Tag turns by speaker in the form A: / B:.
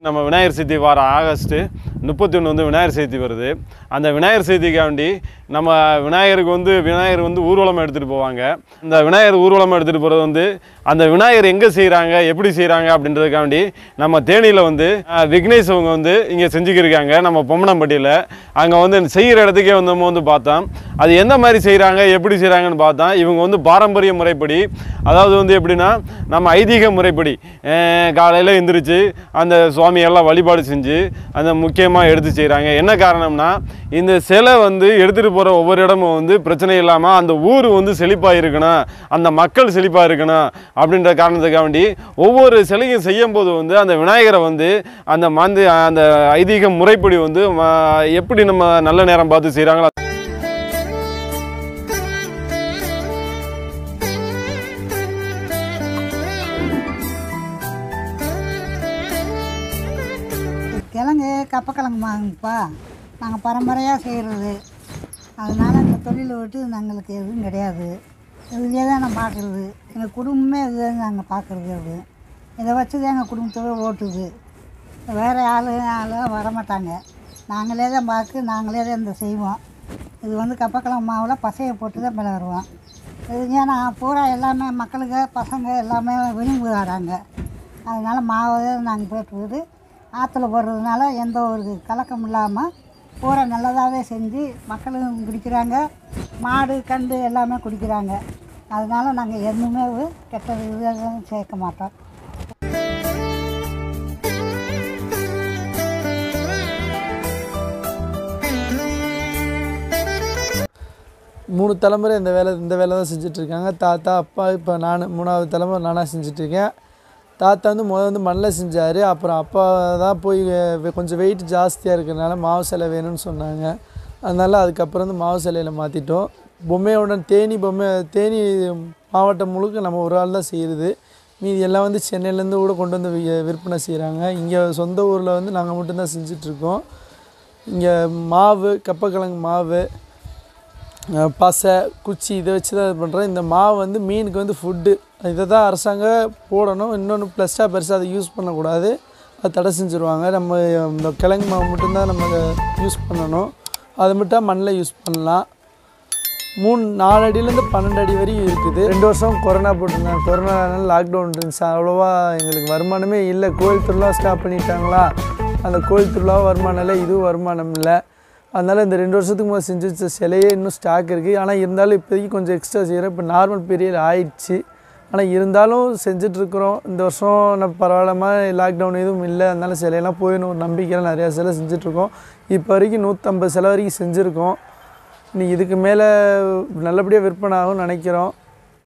A: நம்ம விநாயகர் சதுர்த்தி வார ஆகஸ்ட்டு முப்பத்தி ஒன்று வந்து விநாயகர் சதுர்த்தி வருது அந்த விநாயகர் சதுர்த்திக்காண்டி நம்ம விநாயகருக்கு வந்து விநாயகர் வந்து ஊர்வலம் எடுத்துகிட்டு போவாங்க இந்த விநாயகர் ஊர்வலம் எடுத்துகிட்டு போகிறது வந்து அந்த விநாயகர் எங்கே செய்கிறாங்க எப்படி செய்கிறாங்க அப்படின்றதுக்காண்டி நம்ம தேனியில் வந்து அஹ், விக்னேஷ் அவங்க வந்து இங்கே செஞ்சுக்கிருக்காங்க நம்ம பொம்மனம்பட்டியில் அங்கே வந்து செய்கிற இடத்துக்கே வந்து நம்ம வந்து பார்த்தோம் அது எந்த மாதிரி செய்கிறாங்க எப்படி செய்கிறாங்கன்னு பார்த்தோம் இவங்க வந்து பாரம்பரிய முறைப்படி அதாவது வந்து எப்படின்னா நம்ம ஐதீக முறைப்படி காலையில் எந்திரிச்சு அந்த சுவாமியெல்லாம் வழிபாடு செஞ்சு அந்த முக்கியமாக எடுத்து செய்கிறாங்க என்ன காரணம்னா இந்த சிலை வந்து எடுத்துகிட்டு போகிற ஒவ்வொரு இடமும் வந்து பிரச்சனை இல்லாமல் அந்த ஊர் வந்து செழிப்பாக இருக்கணும் அந்த மக்கள் செழிப்பாக இருக்கணும் அப்படின்ற காரணத்துக்காக வேண்டி ஒவ்வொரு சிலையும் செய்யும் போது வந்து அந்த விநாயகரை வந்து அந்த மந்து அந்த ஐதீக முறைப்படி வந்து ம- எப்படி நம்ம நல்ல நேரம் பார்த்து செய்கிறாங்களோ
B: கிழங்கு கப்பக்கிழங்கு வாங்கப்பா நாங்கள் பரம்பரையாக செய்கிறது அதனால் இந்த தொழிலை விட்டு எங்களுக்கு எதுவும் கிடையாது இதுலேயே தான் நான் பார்க்குறது எங்கள் குடும்பமே இதுதான் நாங்கள் பார்க்குறது அது இதை வச்சு தான் எங்கள் குடும்பத்தோட ஓட்டுது வேறு ஆள் ஆளும் வரமாட்டாங்க நாங்களே தான் பார்த்து நாங்களே தான் இந்த செய்வோம் இது வந்து கப்பக்கிழங்கு மாவில் பசையை போட்டு தான் மேலே வருவோம் இது ஏன்னா பூரா எல்லாமே மக்களுக்கு பசங்க எல்லாமே விரும்பி வராங்க அதனால் மாவு நாங்கள் போட்டுறது ஆற்றுல போடுறதுனால எந்த ஒரு கலக்கம் இல்லாமல் பூரா நல்லதாகவே செஞ்சு மக்களும் குடிக்கிறாங்க மாடு கண்டு எல்லாமே குடிக்கிறாங்க அதனால் நாங்கள் எதுவுமே கெட்டது இது எதுவும் சேர்க்க மாட்டோம்
C: மூணு தலைமுறை இந்த வேலை இந்த வேலை தான் செஞ்சிட்ருக்காங்க தாத்தா அப்பா இப்போ நான் மூணாவது தலைமுறை நானாக செஞ்சிட்ருக்கேன் தாத்தா வந்து முதல்ல வந்து மண்ணில் செஞ்சார் அப்புறம் அப்பா தான் போய் வெ- கொஞ்சம் வெயிட் ஜாஸ்தியாக இருக்கிறனால மாவு சிலை வேணும்னு சொன்னாங்க அதனால் அதுக்கப்புறம் வந்து மாவு சிலையில் மாற்றிட்டோம் பொம்மையோட தேனி பொம்மை தேனி மாவட்டம் முழுக்க நம்ம ஒரு ஆள் தான் செய்கிறது மீதி எல்லாம் வந்து சென்னையிலேருந்து கூட கொண்டு வந்து வி- விற்பனை செய்கிறாங்க இங்கே சொந்த ஊரில் வந்து நாங்கள் மட்டும்தான் செஞ்சிட்ருக்கோம் இங்கே மாவு கப்பக்கிழங்கு மாவு அஹ் பசை குச்சி இதை வச்சு தான் இது பண்ணுறோம் இந்த மாவு வந்து மீனுக்கு வந்து ஃபுட்டு இதை தான் அரசாங்கம் போடணும் இன்னொன்று ப்ளஸ்ஸாக பெருசாக அதை யூஸ் பண்ணக்கூடாது அது தடை செஞ்சுருவாங்க நம்ம இந்த கிழங்கு மாவு மட்டும்தான் நம்ம யூஸ் பண்ணணும் அது மட்டும் மண்ணில் யூஸ் பண்ணலாம் மூணு நாலு அடியிலேருந்து பன்னெண்டு அடி வரையும் இருக்குது ரெண்டு வருஷம் கொரோனா போட்டிருந்தாங்க கொரோனானால லாக்டவுன் இருந்துச்சு அவ்வளோவா எங்களுக்கு வருமானமே இல்லை கோயில் திருவிழா ஸ்டாப் பண்ணிட்டாங்களா அந்த கோயில் திருவிழா வருமானம் இல்லை இதுவும் வருமானம் இல்லை அதனால் இந்த ரெண்டு வருஷத்துக்கு முதல் செஞ்சு வச்ச சிலையே இன்னும் ஸ்டாக் இருக்குது ஆனால் இருந்தாலும் இப்போதைக்கு கொஞ்சம் எக்ஸ்ட்ரா செய்கிறோம் இப்போ நார்மல் பீரியட் ஆயிடுச்சு ஆனால் இருந்தாலும் செஞ்சிட்ருக்குறோம் இந்த வருஷம் நம்ம பரவாயில்லாம லாக்டவுன் எதுவும் இல்லை அதனால சிலையெல்லாம் போயிடும் ஒரு நம்பிக்கையில் நிறையா சிலை செஞ்சிட்ருக்கோம் இப்போ வரைக்கும் நூற்றம்பது சிலை வரைக்கும் செஞ்சுருக்கோம் இனி இதுக்கு மேலே நல்லபடியாக விற்பனை ஆகும்னு நினைக்கிறோம்